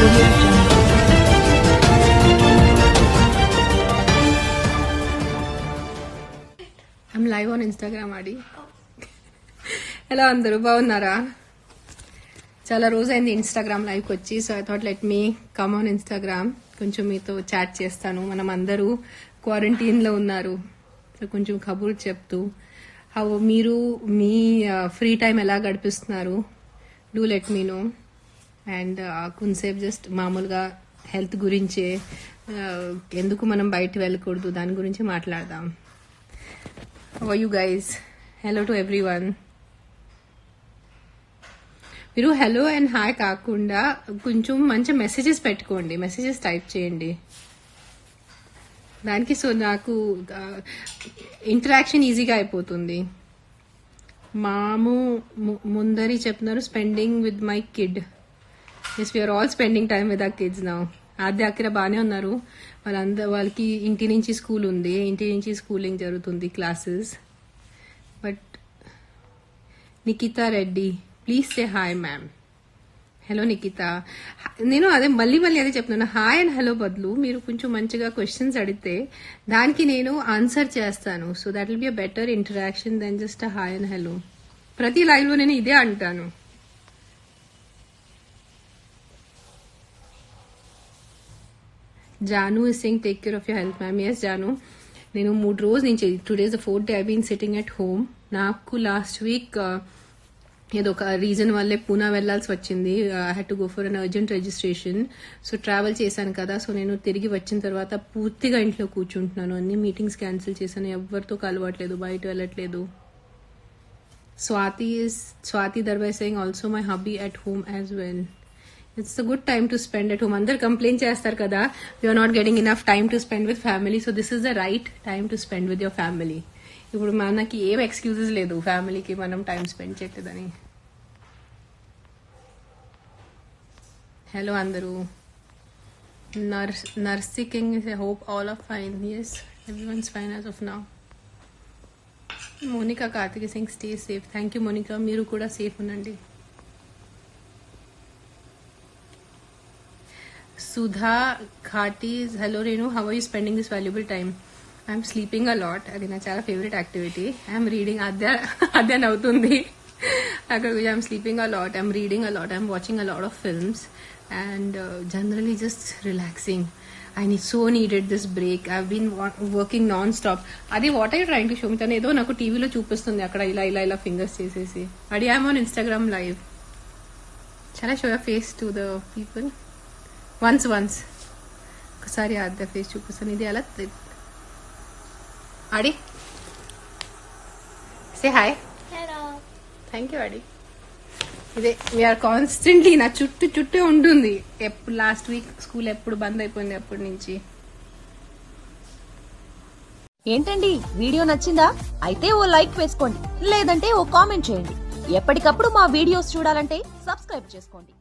audio jungle. I'm live on Instagram Aadi ఎలా అందరూ బాగున్నారా చాలా రోజైంది ఇన్స్టాగ్రామ్ లైవ్కి వచ్చి so I thought let me come on Instagram కొంచెం మీతో చాట్ చేస్తాను మనం అందరూ క్వారంటైన్లో ఉన్నారు సో కొంచెం కబుర్ చెప్తూ హౌ మీరు మీ ఫ్రీ టైం ఎలా గడిపిస్తున్నారు do let me know and కొంతసేపు జస్ట్ మామూలుగా హెల్త్ గురించే uh, ఎందుకు మనం బయట వెళ్ళకూడదు దాని గురించి మాట్లాడదాం how you guys hello to everyone మీరు హలో అండ్ హాయ్ కాకుండా కొంచెం మంచి మెసేజెస్ పెట్టుకోండి మెసేజెస్ టైప్ చేయండి దానికి సో నాకు ఇంటరాక్షన్ ఈజీగా అయిపోతుంది మాము ము- ముందరి చెప్తున్నారు spending with my kid yes we're all spending time with ఆ కిడ్స్ నా ఆద్య అక్కడ బాగానే ఉన్నారు వాళ్ళందరూ వాళ్ళకి ఇంటి నుంచి స్కూల్ ఉంది ఇంటి నుంచి స్కూలింగ్ జరుగుతుంది classes but Nikhita Reddy please say hi ma'am hello Nikhita నేను అదే మళ్ళీ మళ్ళీ అదే చెప్తున్నాను హాయ్ అండ్ హలో బదులు మీరు కొంచెం మంచిగా క్వశ్చన్స్ అడిగితే దానికి నేను ఆన్సర్ చేస్తాను so that will be a better interaction then just hi and hello ప్రతి లైవ్ లో నేను ఇదే అంటాను Janu is saying take care of your health ma'am yes Janu నేను మూడు రోజు నుంచి two days four day I been sitting at home నాకు లాస్ట్ వీక్ ఏదో ఒక రీజన్ వల్లే పూనా వెళ్లాల్సి వచ్చింది I had to go for an urgent registration so travel చేశాను కదా సో నేను తిరిగి వచ్చిన తర్వాత పూర్తిగా ఇంట్లో కూర్చుంటున్నాను అన్ని మీటింగ్స్ క్యాన్సిల్ చేశాను ఎవరితో కలవట్లేదు బయట వెళ్ళట్లేదు స్వాతి ఇస్ స్వాతి దర్వై saying also my hubby at home as well it's a good time to spend at home అందరు కంప్లైంట్ చేస్తారు కదా you're not getting enough time to spend with family so this is the right time to spend with your family ఇప్పుడు మనకి ఏం excuses లేదు ఫ్యామిలీకి మనం time spend చేయట్లేదని హలో అందరూ nurse nursing I hope all of fine yes every once fine as of now Monika Karthik Singh stay safe thank you Monika మీరు కూడా సేఫ్ ఉండండి సుధా ఘాటీస్ hello Renu how are you spending this valuable time I'm sleeping a lot అది నా చాలా favourite activity I'm reading అదే అదే నవ్వుతుంది అక్కడ I'm sleeping a lot I'm reading a lot I'm watching a lot of films and generally just relaxing I need so needed this break I been working non stop అది what I trying to show me తను ఏదో నాకు టీవీలో చూపిస్తుంది అక్కడ ఇలా ఇలా ఇలా ఫింగర్స్ చేసేసి అది ఐఎమ్ ఆన్ ఇన్స్టాగ్రామ్ లైవ్ చాలా show face to the people once once ఒకసారి ఆద్య ఫేస్ చూపిస్తాను ఇది అలా తె- Aadi say hi hello thank you Aadi ఇదే వీఆర్ కాన్స్టెంట్లీ నా చుట్టూ చుట్టూ ఉంటుంది ఎప్పుడు లాస్ట్ వీక్ స్కూల్ ఎప్పుడు బంద్ అయిపోయింది అప్పటి నుంచి ఏంటండి వీడియో నచ్చిందా అయితే ఓ లైక్ వేసుకోండి లేదంటే ఓ కామెంట్ చేయండి ఎప్పటికప్పుడు మా వీడియోస్ చూడాలంటే సబ్స్క్రైబ్ చేసుకోండి